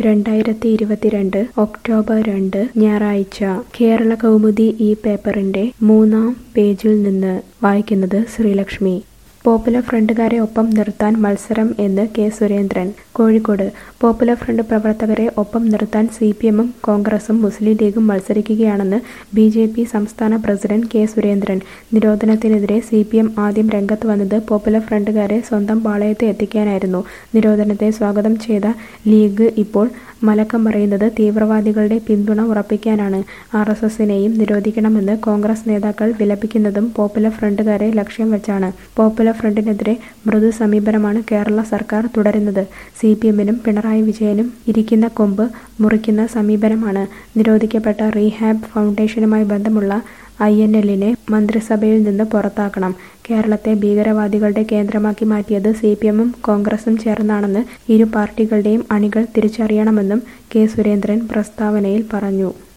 രണ്ടായിരത്തി ഇരുപത്തിരണ്ട് ഒക്ടോബർ രണ്ട് ഞായറാഴ്ച കേരള കൗമുദി ഈ പേപ്പറിന്റെ മൂന്നാം പേജിൽ നിന്ന് വായിക്കുന്നത് ശ്രീലക്ഷ്മി പോപ്പുലർ ഫ്രണ്ടുകാരെ ഒപ്പം നിർത്താൻ മത്സരം എന്ന് K Surendran Kozhikode popular front പ്രവർത്തകരെ ഒപ്പം നിർത്താൻ സി പി എമ്മും കോൺഗ്രസും മുസ്ലിം ലീഗും മത്സരിക്കുകയാണെന്ന് ബി ജെ പി സംസ്ഥാന പ്രസിഡന്റ് കെ സുരേന്ദ്രൻ നിരോധനത്തിനെതിരെ സി പി എം ആദ്യം രംഗത്ത് വന്നത് പോപ്പുലർ ഫ്രണ്ടുകാരെ സ്വന്തം പാളയത്ത് എത്തിക്കാനായിരുന്നു നിരോധനത്തെ സ്വാഗതം ചെയ്ത ലീഗ് ഇപ്പോൾ മലക്കം പറയുന്നത് തീവ്രവാദികളുടെ പിന്തുണ ഉറപ്പിക്കാനാണ് ആർ എസ് എസിനെയും നിരോധിക്കണമെന്ന് കോൺഗ്രസ് നേതാക്കൾ വിലപിക്കുന്നതും പോപ്പുലർ ഫ്രണ്ടുകാരെ ലക്ഷ്യം വെച്ചാണ് പോപ്പുലർ ഫ്രണ്ടിനെതിരെ മൃദു സമീപനമാണ് കേരള സർക്കാർ തുടരുന്നത് സി പി എമ്മിനും പിണറായി വിജയനും ഇരിക്കുന്ന കൊമ്പ് മുറിക്കുന്ന സമീപനമാണ് നിരോധിക്കപ്പെട്ട റീഹാബ് ഫൗണ്ടേഷനുമായി ബന്ധമുള്ള ഐ എൻ എല്ലിനെ മന്ത്രിസഭയിൽ നിന്ന് പുറത്താക്കണം കേരളത്തെ ഭീകരവാദികളുടെ കേന്ദ്രമാക്കി മാറ്റിയത് സി പി എമ്മും കോൺഗ്രസും ചേർന്നാണെന്ന് ഇരു പാർട്ടികളുടെയും അണികൾ തിരിച്ചറിയണമെന്നും കെ സുരേന്ദ്രൻ പ്രസ്താവനയിൽ പറഞ്ഞു